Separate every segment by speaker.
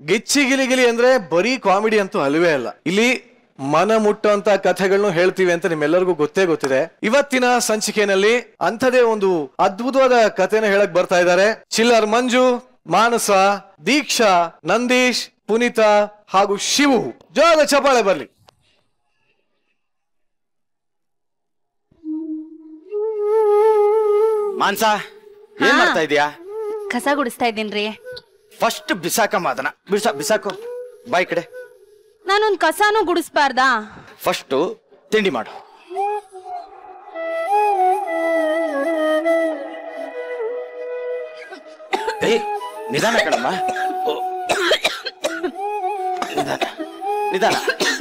Speaker 1: ಗಿಚ್ಚಿ ಗಿಲಿ ಗಿಲಿ ಅಂದ್ರೆ ಬರೀ ಕಾಮಿಡಿ ಅಂತೂ ಅಲ್ವೇ ಅಲ್ಲ ಇಲ್ಲಿ ಮನ ಮುಟ್ಟುವಂತ ಕಥೆಗಳನ್ನು ಹೇಳ್ತೀವಿ ಅಂತ ನಿಮ್ಮೆಲ್ಲರಿಗೂ ಗೊತ್ತೇ ಗೊತ್ತಿದೆ ಇವತ್ತಿನ ಸಂಚಿಕೆಯಲ್ಲಿ ಅಂಥದೇ ಒಂದು ಅದ್ಭುತವಾದ ಕಥೆನ ಹೇಳಕ್ ಬರ್ತಾ ಇದ್ದಾರೆ ಚಿಲ್ಲರ್ ಮಂಜು ಮಾನಸ ದೀಕ್ಷಾ ನಂದೀಶ್ ಪುನೀತಾ ಹಾಗೂ ಶಿವು ಜೋರ ಚಪಾಳೆ ಬರ್ಲಿ
Speaker 2: ಮಾನ್ಸ ಏನ್ ಮಾಡ್ತಾ ಇದೀಯಾ
Speaker 3: ಕಸ ಗುಡಿಸ್ತಾ ಇದ್ದೀನ್ರಿ
Speaker 2: ಫಸ್ಟ್ ಬಿಸಾಕ ಮಾದನ ಬಿಸ ಬಿಸಾಕು ಬಾಯ್ ಕಡೆ
Speaker 3: ನಾನೊಂದ್ ಕಸಾನು ಗುಡಿಸ್ಬಾರ್ದಾ
Speaker 2: ಫಸ್ಟ್ ತಿಂಡಿ ಮಾಡು ಏಯ್, ನಿಧಾನ ಕಣಮ್ಮ ಓ. ನಿಧಾನ ನಿಧಾನ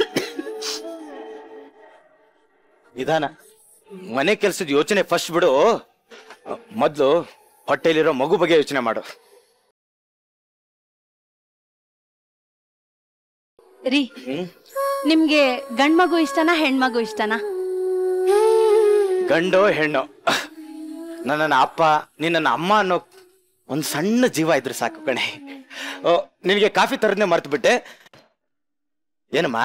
Speaker 2: ನಿಧಾನ ಮನೆ ಕೆಲ್ಸದ ಯೋಚನೆ ಫಸ್ಟ್ ಬಿಡು ಮೊದ್ಲು ಹೊಟ್ಟೆಲಿರೋ ಮಗು ಬಗ್ಗೆ ಯೋಚನೆ ಮಾಡು
Speaker 3: ರೀ
Speaker 2: ಹ್ಮ್
Speaker 3: ನಿಮ್ಗೆ ಗಂಡ್ ಮಗು ಇಷ್ಟನಾ ಹೆಣ್ಮಗು ಇಷ್ಟನಾ
Speaker 2: ಗಂಡು ಹೆಣ್ಣು ನನ್ನ ಅಪ್ಪ ನಿನ್ನ ಅಮ್ಮ ಅನ್ನೋ ಒಂದು ಸಣ್ಣ ಜೀವ ಇದ್ರೆ ಸಾಕು ಕಣೆ ಓ ನಿನಗೆ ಕಾಫಿ ತರದ್ನೇ ಮರ್ತು ಬಿಟ್ಟೆ ಏನಮ್ಮ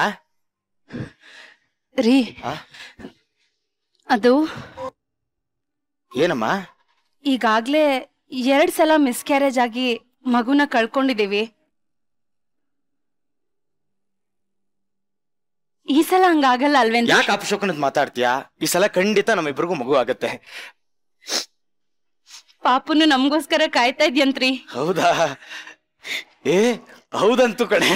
Speaker 3: ರೀ
Speaker 2: ಆ?
Speaker 3: ಅದು
Speaker 2: ಏನಮ್ಮ
Speaker 3: ಈಗಾಗ್ಲೇ ಎರಡ್ ಸಲ ಮಿಸ್ಕ್ಯಾರೇಜ್ ಆಗಿ ಮಗುನ ಕಳ್ಕೊಂಡಿದೀವಿ ಈ ಸಲ ಹಂಗಾಗಲ್ಲ ಅಲ್ವೇನ್ರಿ
Speaker 2: ಯಾಕೆ ಅಪಶೋಕನದ್ ಮಾತಾಡ್ತೀಯಾ ಈ ಸಲ ಖಂಡಿತ ನಮ್ಮಿಬ್ರಿಗೂ ಮಗು ಆಗತ್ತೆ
Speaker 3: ಪಾಪುನು ನಮ್ಗೋಸ್ಕರ ಕಾಯ್ತಾ ಇದ್ಯಂತ್ರಿ
Speaker 2: ಹೌದಾ ಏ ಹೌದಂತು ಕಣೆ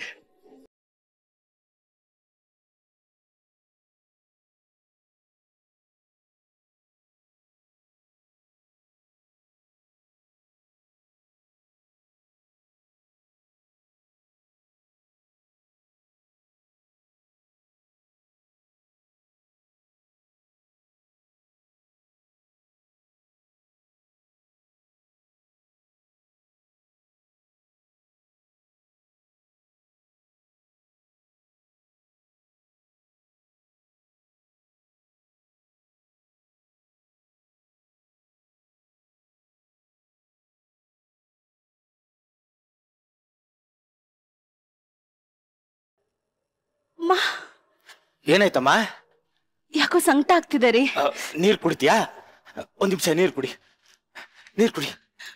Speaker 3: ಮಾ
Speaker 2: ಏನಾಯ್ತಮ್ಮ
Speaker 3: ಯಾಕೋ ಸಂಕಟ ಆಗ್ತಿದೆ ರೀ
Speaker 2: ಆ, ನೀರ್ ಕುಡಿತೀಯಾ ಒಂದ್ ನಿಮಿಷ ನೀರ್ ಕುಡಿ ನೀರ್ ಕುಡಿ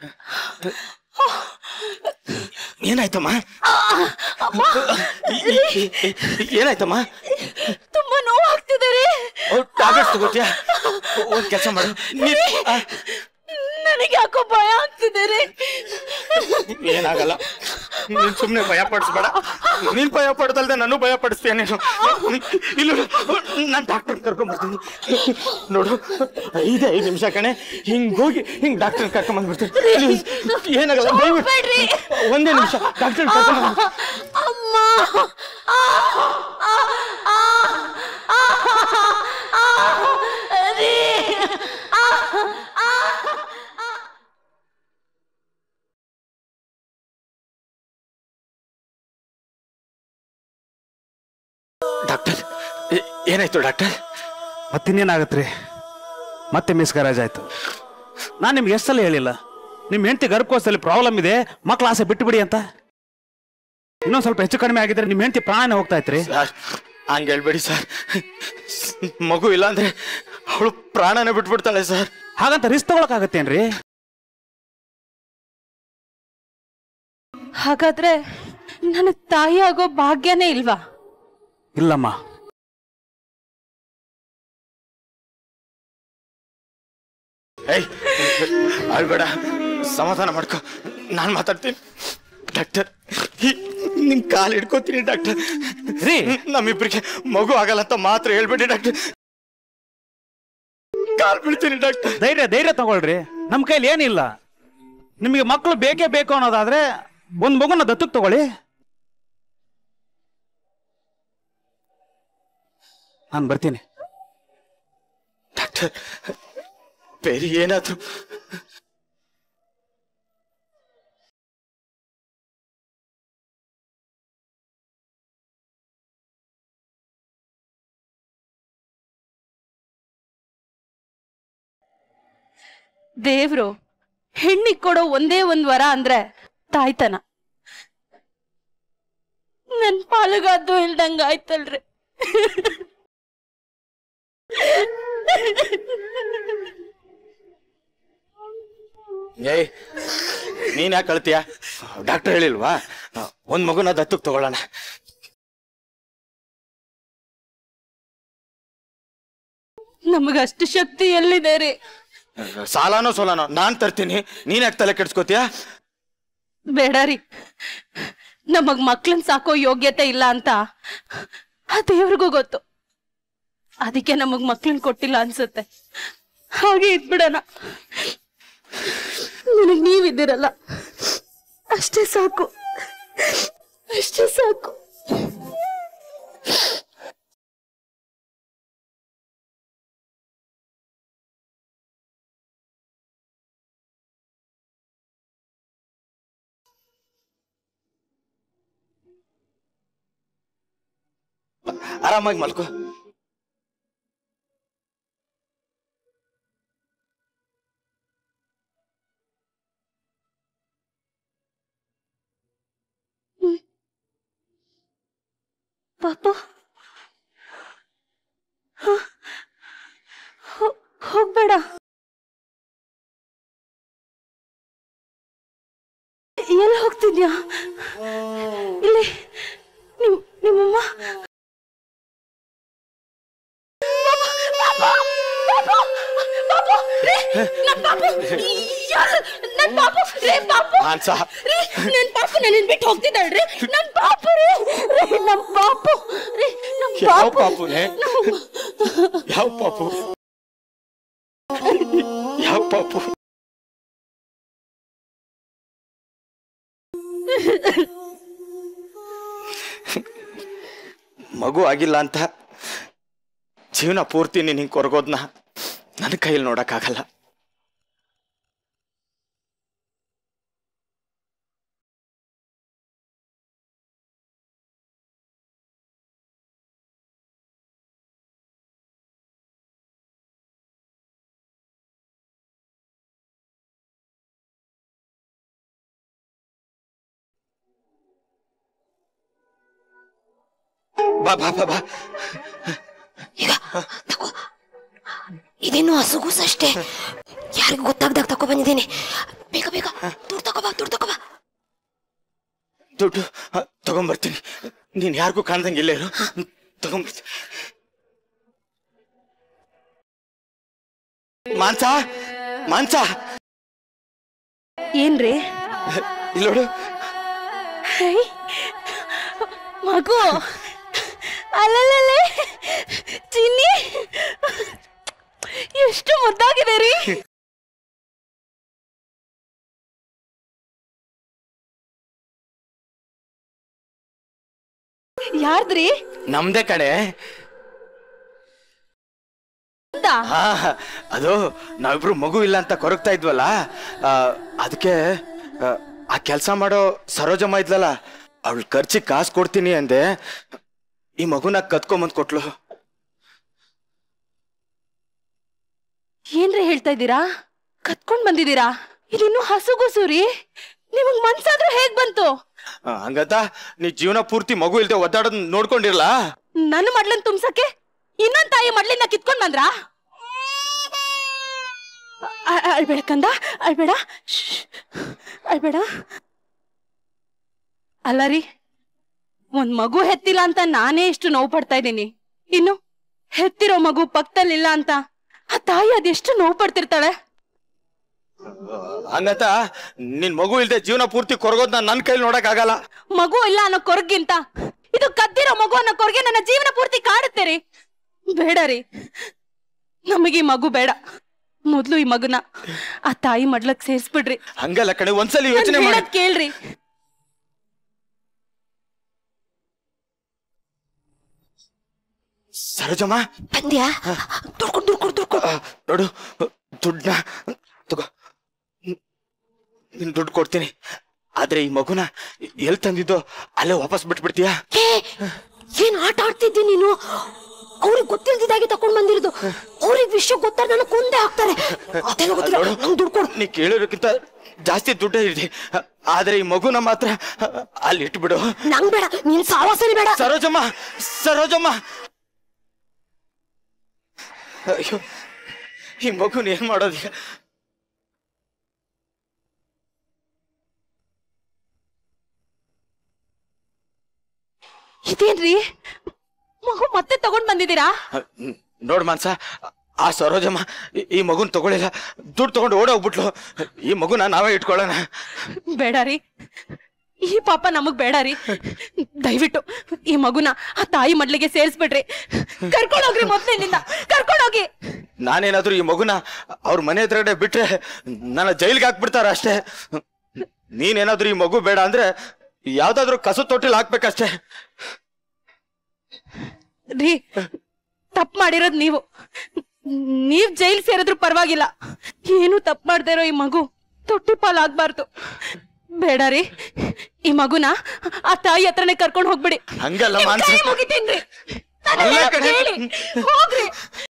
Speaker 2: ಏನಾಯ್ತಮ್ಮ ಏನಾಯ್ತಮ್ಮ
Speaker 3: ತುಂಬಾ ನೋವು ಆಗ್ತಿದೆ ರೀ
Speaker 2: ಟ್ಯಾಬ್ಲೆಟ್ಸ್ ತಗೋತಿಯಾ ಒಂದ್ ಕೆಲಸ ಮಾಡು ನೀರ್ ಆ,
Speaker 3: ನನಗೆ ಯಾಕೋ ಭಯ ಆಗ್ತಿದೆ ರೀ
Speaker 2: ಏನಾಗಲ್ಲ ನೀನ್ ಸುಮ್ನೆ ಭಯ ಪಡಿಸ್ಬೇಡ ನೀನ್ ಭಯ ಪಡ್ದಲ್ದೆ ನಾನು ಭಯ ಪಡಿಸ್ತೀಯ ನೀನು ಇಲ್ಲ ನಾನು ಡಾಕ್ಟರ್ ಕರ್ಕೊಂಡ್ ಬರ್ತೀನಿ ನೋಡು ಐದೇ ಐದು ನಿಮಿಷ ಕಣೆ ಹಿಂಗ್ ಹೋಗಿ ಹಿಂಗ್ ಡಾಕ್ಟರ್ ಕರ್ಕೊಂಡ್ ಬಂದ್ಬಿಡ್ತೀನಿ Please, ಏನಾಗಲ್ಲ ದಯವಿಟ್ಟು
Speaker 3: ಹೋಗ್ಬೇಡ್ರಿ.
Speaker 2: ಒಂದೇ ನಿಮಿಷ ಡಾಕ್ಟರ್ ಕರ್ಕೊಂಡ್ ಬಂದ್-
Speaker 3: ಅಮ್ಮ ಆ, ಆ, ಆ, ಆ, ಆ, ರೀ. ಆ, ಆ, ಆ.
Speaker 2: ಡಾಕ್ಟರ್ ಏ- ಏನಾಯ್ತು ಡಾಕ್ಟರ್
Speaker 4: ಮತ್ತಿನ್ನೇನಾಗತ್ರಿ ಮತ್ತೆ ಮಿಸ್ಕರೇಜ್ ಆಯ್ತು ನಾನು ನಿಮ್ಗೆ ಎಷ್ಟು ಸಲ ಹೇಳಿಲ್ಲ ನಿಮ್ಮ ಹೆಂಡತಿ ಗರ್ಭಕೋಶದಲ್ಲಿ ಪ್ರಾಬ್ಲಮ್ ಇದೆ ಮಕ್ಳ ಆಸೆ ಬಿಟ್ಟು ಬಿಡಿ ಅಂತ ಇನ್ನೊಂದ್ ಸ್ವಲ್ಪ ಹೆಚ್ಚು ಕಡಿಮೆ ಆಗಿದ್ರೆ ನಿಮ್ಮ ಹೆಂಡತಿ ಪ್ರಾಣ ಹೋಗ್ತಾ ಇತ್ರಿ
Speaker 2: ಸರ್ ಹಂಗೆ ಹೇಳ್ಬೇಡಿ ಸರ್ ಮಗು ಇಲ್ಲ ಅಂದ್ರೆ ಅವಳು ಪ್ರಾಣನ ಬಿಟ್ಬಿಡ್ತಾಳೆ ಸರ್
Speaker 4: ಹಾಗಂತ ರಿಸ್ಕ್ ತಗೊಳಕಾಗತ್ತೇನ್ರಿ
Speaker 3: ಹಾಗಾದ್ರೆ ನನ್ನ ತಾಯಿ ಆಗೋ ಭಾಗ್ಯನೇ ಇಲ್ವಾ
Speaker 4: ಇಲ್ಲಮ್ಮ
Speaker 2: ಏಯ್ ಅಳ್ಬೇಡ ಸಮಾಧಾನ ಮಾಡ್ಕೊ ನಾನು ಮಾತಾಡ್ತೀನಿ ಡಾಕ್ಟರ್ ನಿಮ್ ಕಾಲು ಹಿಡ್ಕೋತೀನಿ ಡಾಕ್ಟರ್
Speaker 4: ರೀ
Speaker 2: ನಮ್ಮಿಬ್ರಿಗೆ ಮಗು ಆಗಲ್ಲ ಅಂತ ಮಾತ್ರ ಹೇಳ್ಬೇಡಿ ಡಾಕ್ಟರ್ ಕಾಲ್ ಬೀಳ್ತೀನಿ ಡಾಕ್ಟರ್
Speaker 4: ಧೈರ್ಯ ಧೈರ್ಯ ತಗೊಳ್ರಿ ನಮ್ಮ ಕೈಲಿ ಏನಿಲ್ಲ ನಿಮಗೆ ಮಕ್ಕಳು ಬೇಕೇ ಬೇಕು ಅನ್ನೋದಾದ್ರೆ ಒಂದ್ ಮಗುನ ದತ್ತಕ್ ತಗೊಳ್ಳಿ ನಾನು ಬರ್ತೀನಿ
Speaker 2: ಡಾಕ್ಟರ್ ಬೇರೆ ಏನಾದ್ರು
Speaker 3: ದೇವ್ರು ಹೆಣ್ಣಿಗ್ ಕೊಡೋ ಒಂದೇ ಒಂದ್ ವರ ಅಂದ್ರೆ ತಾಯ್ತನ ನನ್ ಪಾಲುಗಾದ್ದು ಇಲ್ದಂಗ ಆಯ್ತಲ್ರಿ
Speaker 2: ಏಯ್ ನೀನ್ ಯಾಕೆ ಕಳ್ತೀಯ ಡಾಕ್ಟರ್ ಹೇಳಿಲ್ವಾ ಒಂದ್ ಮಗುನ ದತ್ತಕ್ ತಗೊಳ್ಳೋಣ
Speaker 3: ನಮಗ ಅಷ್ಟು ಶಕ್ತಿ ಎಲ್ಲಿದೆ ರೀ
Speaker 2: ಸಾಲಾನೋ ಸೋಲಾನೋ ನಾನ್ ತರ್ತೀನಿ ನೀನ್ ಯಾಕೆ ತಲೆ ಕೆಡ್ಸ್ಕೋತೀಯ
Speaker 3: ಬೇಡ ರೀ ನಮಗ್ ಮಕ್ಳನ್ ಸಾಕೋ ಯೋಗ್ಯತೆ ಇಲ್ಲ ಅಂತ ಆ ದೇವ್ರಿಗೂ ಗೊತ್ತು ಅದಕ್ಕೆ ನಮಗ್ ಮಕ್ಳನ್ ಕೊಟ್ಟಿಲ್ಲ ಅನ್ಸುತ್ತೆ ಹಾಗೆ ಇದ್ಬಿಡೋಣ ನನಗ್ ನೀವಿದ್ದೀರಲ್ಲ ಅಷ್ಟೇ ಸಾಕು ಅಷ್ಟೇ ಸಾಕು
Speaker 2: ಆರಾಮಾಗಿ ಮಲ್ಕೋ
Speaker 3: ಪಾಪು ಹ? ಹೋ- ಹೋಗ್ಬೇಡ ಎಲ್ಲಿ ಹೋಗ್ತಿದ್ಯಾ ಇಲ್ಲಿ ನಿಮ್ ನಿಮ್ಮಮ್ಮ ಪಾಪು, ಪಾಪು, ಪಾಪು, ರೇ, ನನ್ ಪಾಪು, ಯಾರು? ನನ್ ಪಾಪು, ರೇ, ಪಾಪು.
Speaker 2: ಮಾನ್ಸ.
Speaker 3: ರೇ, ನನ್ ಪಾಪು ನನ್ನನ್ ಬಿಟ್ಟು ಹೋಗ್ತಿದ್ದಾಳ್ರಿ ನನ್ ಪಾಪು ರೀ ರೇ, ನಮ್ ಪಾಪು ರೇ, ನಮ್
Speaker 2: ಯಾವ
Speaker 3: ಪಾಪು
Speaker 2: ಪಾಪುನೇ ಯಾವ ಪಾಪು ಯಾವ ಪಾಪು ಮಗು ಆಗಿಲ್ಲ ಅಂತ ಜೀವನ ಪೂರ್ತಿ ನೀನ್ ಹಿಂಗ್ ಕೊರಗೋದ್ನ ನನ್ನ ಕೈಯಲ್ಲಿ ನೋಡಕ್ಕಾಗಲ್ಲ ಬಾ ಬಾ ಬಾ ಬಾ
Speaker 5: ಈಗ ತಗೋ ಇದೇನು ಹಸುಗೂಸು ಅಷ್ಟೇ ಯಾರಿಗೂ ಗೊತ್ತಾಗ್ದಾಗ ತಗೋ ಬಂದಿದ್ದೀನಿ ಬೇಗ ಬೇಗ ದುಡ್ಡು ತಗೋಬಾ ದುಡ್ಡು ತಗೋಬಾ
Speaker 2: ದುಡ್ಡು ಹ, ತಗೊಂಬರ್ತೀನಿ ನೀನ್ ಯಾರಿಗೂ ಕಾಣ್ದಂಗೆ ಇಲ್ಲೇ ಇರು ತಗೊಂಬರ್ತೀನಿ ಮಾನ್ಸ ಮಾನ್ಸ
Speaker 3: ಏನ್ರಿ
Speaker 2: ಇಲ್ಲೋಡು
Speaker 3: ಹೈ, ಮಗು ಅಲ್ಲಲ್ಲೇ ಚಿನ್ನಿ ಎಷ್ಟು ಮುದ್ದಾಗಿದೆ ರೀ ಯಾರ್ದ್ರಿ
Speaker 2: ನಮ್ದೇ ಕಡೆ
Speaker 3: ಅಂತ?
Speaker 2: ಹಾ ಅದು ನಾವಿಬ್ರು ಮಗು ಇಲ್ಲ ಅಂತ ಕೊರಗ್ತಾ ಇದ್ವಲ್ಲ ಆ, ಅದಕ್ಕೆ ಆ, ಆ ಕೆಲಸ ಮಾಡೋ ಸರೋಜಮ್ಮ ಇದ್ಲಲ್ಲ ಅವಳು ಖರ್ಚಿಗೆ ಕಾಸು ಕೊಡ್ತೀನಿ ಅಂದೆ ಈ ಮಗುನ ಕತ್ಕೊಂಬಂದ್ ಕೊಟ್ಲು
Speaker 3: ಏನ್ರಿ ಹೇಳ್ತಾ ಇದ್ದೀರಾ ಕತ್ಕೊಂಡ್ ಬಂದಿದ್ದೀರಾ ಇದಿನ್ನು ಹಸುಗುಸು ರೀ ನಿಮಗ್ ಮನ್ಸಾದ್ರೂ ಹೇಗ್ ಬಂತು
Speaker 2: ಆ, ಹಂಗಂತ ನೀ ಜೀವನ ಪೂರ್ತಿ ಮಗು ಇಲ್ದೆ ಒದ್ದಾಡೋದ್ ನೋಡ್ಕೊಂಡಿರ್ಲಾ
Speaker 3: ನನ್ನ ಮಡ್ಲನ್ ತುಂಬ್ಸಕ್ಕೆ ಇನ್ನೊಂದ್ ತಾಯಿ ಮಡ್ಲಿನ ಕಿತ್ಕೊಂಡ್ ಬಂದ್ರ ಅ- ಅಳ್ಬೇಡ ಕಂದ ಅಳ್ಬೇಡ ಶ್ಶ್. ಅಳ್ಬೇಡ ಅಲ್ಲ ರೀ ಒಂದ್ ಮಗು ಹೆತ್ತಿಲ್ಲ ಅಂತ ನಾನೇ ಇಷ್ಟು ನೋವು ಪಡ್ತಾ ಇದ್ದೀನಿ ಇನ್ನು ಹೆತ್ತಿರೋ ಮಗು ಪಕ್ಕದಲ್ಲಿಲ್ಲ ಅಂತ ಆ ತಾಯಿ ಅದೆಷ್ಟು ನೋವು ಪಡ್ತಿರ್ತಾಳೆ
Speaker 2: ಹಂಗಂತ ನಿನ್ ಮಗು ಇಲ್ದೆ ಜೀವನ ಪೂರ್ತಿ ಕೊರಗೋದ್ನ ನನ್ ಕೈಲಿ ನೋಡಕ್ ಆಗಲ್ಲ
Speaker 3: ಮಗು ಇಲ್ಲ ಅನ್ನೋ ಕೊರಗಿಂತ ಇದು ಕದ್ದಿರೋ ಮಗು ಅನ್ನೋ ಕೊರಗೆ ನನ್ನ ಜೀವನ ಪೂರ್ತಿ ಕಾಡುತ್ತೆ ರೀ ಬೇಡ ರೀ ನಮಗೆ ಈ ಮಗು ಬೇಡ ಮೊದ್ಲು ಈ ಮಗುನ ಆ ತಾಯಿ ಮಡ್ಲಕ್ ಸೇರ್ಸ್ಬಿಡ್ರಿ
Speaker 2: ಹಂಗಲ್ಲ ಕಣೆ ಒಂದ್ಸಲಿ ಯೋಚನೆ
Speaker 3: ನಾನ್
Speaker 2: ಮಾಡಿ
Speaker 3: ಹೇಳೋದ್ ಕೇಳ್ರಿ
Speaker 2: ಸರೋಜಮ್ಮ
Speaker 5: ಬಂದ್ಯಾ ದುಡ್ಡು ಕೊಡು ದುಡ್ಡು ಕೊಡು ದುಡ್ಡು ಕೊಡು
Speaker 2: ಆ, ನೋಡು ದುಡ್ಡನ್ನ ತಗೋ ನಿನ್ ದುಡ್ಡು ಕೊಡ್ತೀನಿ ಆದ್ರೆ ಈ ಮಗುನ ಎಲ್ ತಂದಿದ್ದೋ ಅಲ್ಲೇ ವಾಪಸ್ ಬಿಟ್ಬಿಡ್ತೀಯಾ
Speaker 5: ಏ ಏನ್ ಆಟ ಆಡ್ತಿದ್ದಿ ನೀನು ಅವ್ರಿಗೆ ಗೊತ್ತಿಲ್ದಿದ್ದಾಗೆ ತಕೊಂಡ್ ಬಂದಿರೋದು ಅವ್ರಿಗೆ ವಿಷಯ ಗೊತ್ತಾರ ನನಗೆ ಕೊಂದೇ ಹಾಕ್ತಾರೆ ಅದೆಲ್ಲ ಗೊತ್ತಿಲ್ಲ
Speaker 2: ನೋಡು,
Speaker 5: ನಂಗೆ ದುಡ್ಡು ಕೊಡು
Speaker 2: ನೀ ಕೇಳಿರೋಕ್ಕಿಂತ ಜಾಸ್ತಿ ದುಡ್ಡೇ ಇದೆ ಆದ್ರೆ ಈ ಮಗುನ ಮಾತ್ರ ಅಲ್ಲಿ ಇಟ್ಬಿಡು
Speaker 5: ನಂಗ್ ಬೇಡ ನೀನ್ ಸಾವಾಸನೆ ಬೇಡ
Speaker 2: ಸರೋಜಮ್ಮ ಸರೋಜಮ್ಮ ಅಯ್ಯೋ ಈ ಮಗುನ ಏನ್ ಮಾಡೋದೀಗ
Speaker 3: ಇದೇನ್ರಿ ಮಗು ಮತ್ತೆ ತಗೊಂಡ್ ಬಂದಿದ್ದೀರಾ
Speaker 2: ನೋಡ್ ಮಾನ್ಸ ಆ ಸರೋಜಮ್ಮ ಈ- ಈ ಮಗುನ್ ತಗೊಳಿಲ್ಲ ದುಡ್ಡು ತಗೊಂಡು ಓಡೋಗ್ಬಿಟ್ಲು ಈ ಮಗುನ ನಾವೇ ಇಟ್ಕೊಳ್ಳೋಣ
Speaker 3: ಬೇಡ ರೀ ಈ ಪಾಪ ನಮಗ್ ಬೇಡ ರೀ ದಯವಿಟ್ಟು ಈ ಮಗುನ ಆ ತಾಯಿ ಮಡ್ಲಿಗೆ ಸೇರಿಸ್ಬಿಡ್ರಿ ಕರ್ಕೊಂಡೋಗ್ರಿ ಮೊದ್ಲಿನಿಂದ ಕರ್ಕೊಂಡೋಗಿ
Speaker 2: ನಾನೇನಾದ್ರೂ ಈ ಮಗುನ ಅವ್ರ ಮನೆ ಎದುರುಗಡೆ ಬಿಟ್ರೆ ನನ್ನ ಜೈಲ್ಗೆ ಹಾಕ್ಬಿಡ್ತಾರ ಅಷ್ಟೇ ನೀನೇನಾದ್ರೂ ಈ ಮಗು ಬೇಡ ಅಂದ್ರೆ ಯಾವ್ದಾದ್ರು ಕಸ ತೊಟ್ಟಿಲ್ ಹಾಕ್ಬೇಕಷ್ಟೇ
Speaker 3: ರೀ ತಪ್ಪು ಮಾಡಿರೋದ್ ನೀವು ನೀವ್ ಜೈಲ್ ಸೇರಿದ್ರು ಪರವಾಗಿಲ್ಲ ಏನು ತಪ್ಪು ಮಾಡ್ದೇ ಇರೋ ಈ ಮಗು ತೊಟ್ಟಿ ಪಾಲಾಗ್ಬಾರ್ದು ಬೇಡ ರೀ ಈ ಮಗುನ ಆ ತಾಯಿ ಹತ್ರನೇ ಕರ್ಕೊಂಡು ಹೋಗ್ಬಿಡಿ
Speaker 2: ಹಂಗಲ್ಲ
Speaker 3: ನಿಮ್
Speaker 2: ಮಾನ್ಸ
Speaker 3: ಕೈ ಮುಗಿತೀನ್ರಿ. ನನ್ನ
Speaker 2: ಅಲ್ಲ
Speaker 3: ಮಾತ್
Speaker 2: ಕಣೆ.
Speaker 3: ಕೇಳಿ. ಹೋಗ್ರಿ